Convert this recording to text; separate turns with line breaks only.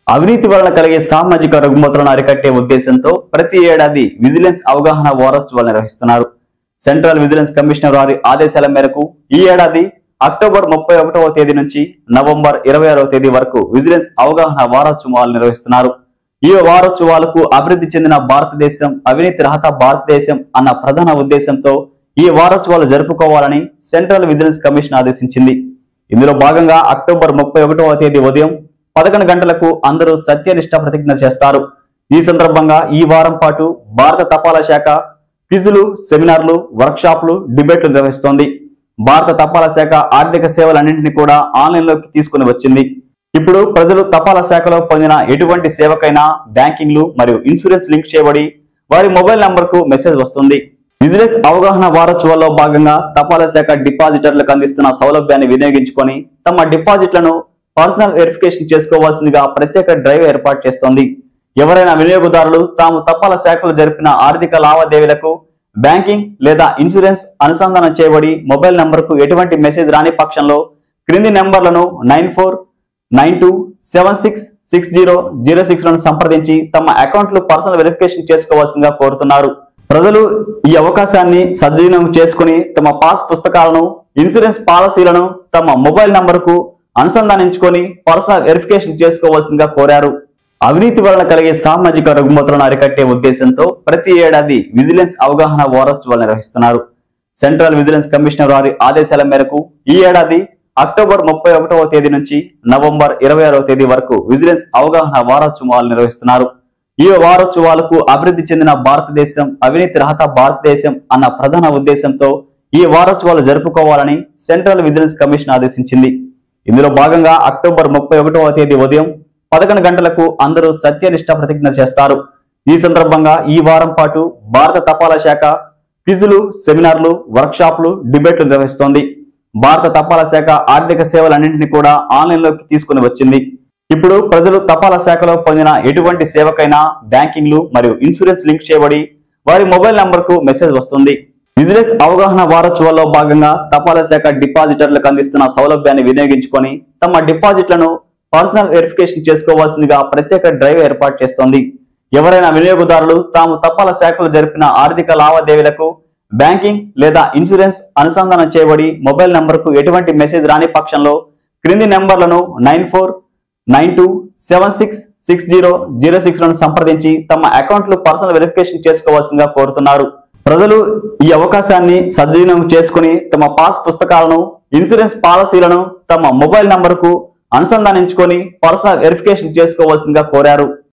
అవినీతి వలన కలిగే సామాజిక రుగ్మతలను అరికట్టే ఉద్దేశంతో ప్రతి ఏడాది విజిలెన్స్ అవగాహన వారోత్సవాలు నిర్వహిస్తున్నారు సెంట్రల్ విజిలెన్స్ కమిషనర్ వారి ఆదేశాల మేరకు ఈ ఏడాది అక్టోబర్ ముప్పై ఒకటవ తేదీ నుంచి నవంబర్ ఇరవై ఆరవ తేదీ వరకు విజిలెన్స్ అవగాహన వారోత్సవాలు నిర్వహిస్తున్నారు ఈ వారోత్సవాలకు అభివృద్ధి చెందిన భారతదేశం అవినీతి రహిత భారతదేశం అన్న ప్రధాన ఉద్దేశంతో ఈ వారోత్సవాలు జరుపుకోవాలని సెంట్రల్ విజిలెన్స్ కమిషన్ ఆదేశించింది ఇందులో భాగంగా అక్టోబర్ ముప్పై ఒకటవ తేదీ ఉదయం పదకొండు గంటలకు అందరూ సత్యనిష్ట ప్రతిజ్ఞ చేస్తారు ఈ సందర్భంగా ఈ వారం పాటు భారత తపాలా శాఖ క్విజులు సెమినార్లు వర్క్షాప్లు డిబేట్లు నిర్వహిస్తోంది భారత తపాలా శాఖ ఆర్థిక సేవలన్నింటినీ కూడా ఆన్లైన్ లోకి తీసుకుని వచ్చింది ఇప్పుడు ప్రజలు తపాలా శాఖలో పొందిన ఎటువంటి సేవకైనా బ్యాంకింగ్లు మరియు ఇన్సూరెన్స్ లింక్ చేయబడి వారి మొబైల్ నంబర్ కు మెసేజ్ వస్తుంది విజిలెన్స్ అవగాహన వారోత్సవాల్లో భాగంగా తపాలా శాఖ డిపాజిటర్లకు అందిస్తున్న సౌలభ్యాన్ని వినియోగించుకొని తమ డిపాజిట్లను పర్సనల్ వెరిఫికేషన్ చేసుకోవాల్సిందిగా ప్రత్యేక డ్రైవ్ ఏర్పాటు చేస్తోంది ఎవరైనా వినియోగదారులు తాము తపాలా శాఖలో జరిపిన ఆర్థిక లావాదేవీలకు బ్యాంకింగ్ లేదా ఇన్సూరెన్స్ అనుసంధానం చేయబడి మొబైల్ నంబర్కు ఎటువంటి మెసేజ్ రాని పక్షంలో క్రింది నెంబర్లను nine four nine two seven six six zero zero six లను సంప్రదించి తమ అకౌంట్లు పర్సనల్ వెరిఫికేషన్ చేసుకోవాల్సిందిగా కోరుతున్నారు ప్రజలు ఈ అవకాశాన్ని సద్వినియోగం చేసుకుని తమ పాస్ పుస్తకాలను ఇన్సూరెన్స్ పాలసీలను తమ మొబైల్ నంబర్కు అనుసంధానించుకొని పర్సనల్ వెరిఫికేషన్ చేసుకోవాల్సిందిగా కోరారు అవినీతి వలన కలిగే సామాజిక రుగ్మతలను అరికట్టే ఉద్దేశంతో ప్రతి ఏడాది విజిలెన్స్ అవగాహన వారోత్సవాలు నిర్వహిస్తున్నారు సెంట్రల్ విజిలెన్స్ కమిషనర్ వారి ఆదేశాల మేరకు ఈ ఏడాది అక్టోబర్ ముప్పై ఒకటవ తేదీ నుంచి నవంబర్ ఇరవై ఆరవ తేదీ వరకు విజిలెన్స్ అవగాహన వారోత్సవాలు నిర్వహిస్తున్నారు ఈ వారోత్సవాలకు అభివృద్ధి చెందిన భారతదేశం అవినీతి రహిత భారతదేశం అన్న ప్రధాన ఉద్దేశంతో ఈ వారోత్సవాలు జరుపుకోవాలని సెంట్రల్ విజిలెన్స్ కమిషన్ ఆదేశించింది ఇందులో భాగంగా అక్టోబర్ ముప్పై ఒకటవ తేదీ ఉదయం పదకొండు గంటలకు అందరూ సత్యనిష్ట ప్రతిజ్ఞ చేస్తారు ఈ సందర్భంగా ఈ వారం పాటు భారత తపాలా శాఖ క్విజులు సెమినార్లు వర్క్షాప్లు డిబేట్లు నిర్వహిస్తోంది భారత తపాలా శాఖ ఆర్థిక సేవలన్నింటినీ కూడా ఆన్లైన్ లోకి తీసుకుని వచ్చింది ఇప్పుడు ప్రజలు తపాలా శాఖలో పొందిన ఎటువంటి సేవకైనా బ్యాంకింగ్లు మరియు ఇన్సూరెన్స్ లింక్ చేయబడి వారి మొబైల్ నంబర్ కు మెసేజ్ వస్తుంది విజిలెన్స్ అవగాహన వారోత్సవాల్లో భాగంగా తపాలా శాఖ డిపాజిటర్లకు అందిస్తున్న సౌలభ్యాన్ని వినియోగించుకొని తమ డిపాజిట్లను పర్సనల్ వెరిఫికేషన్ చేసుకోవాల్సిందిగా ప్రత్యేక డ్రైవ్ ఏర్పాటు చేస్తోంది ఎవరైనా వినియోగదారులు తాము తపాలా శాఖలో జరిపిన ఆర్థిక లావాదేవీలకు బ్యాంకింగ్ లేదా ఇన్సూరెన్స్ అనుసంధానం చేయబడి మొబైల్ నంబర్కు ఎటువంటి మెసేజ్ రాని పక్షంలో క్రింది నెంబర్లను nine four nine two seven six six zero zero six లను సంప్రదించి తమ అకౌంట్లు పర్సనల్ వెరిఫికేషన్ చేసుకోవాల్సిందిగా కోరుతున్నారు ప్రజలు ఈ అవకాశాన్ని సద్వినియోగం చేసుకుని తమ పాస్ పుస్తకాలను ఇన్సూరెన్స్ పాలసీలను తమ మొబైల్ నంబర్కు అనుసంధానించుకొని పర్సనల్ వెరిఫికేషన్ చేసుకోవాల్సిందిగా కోరారు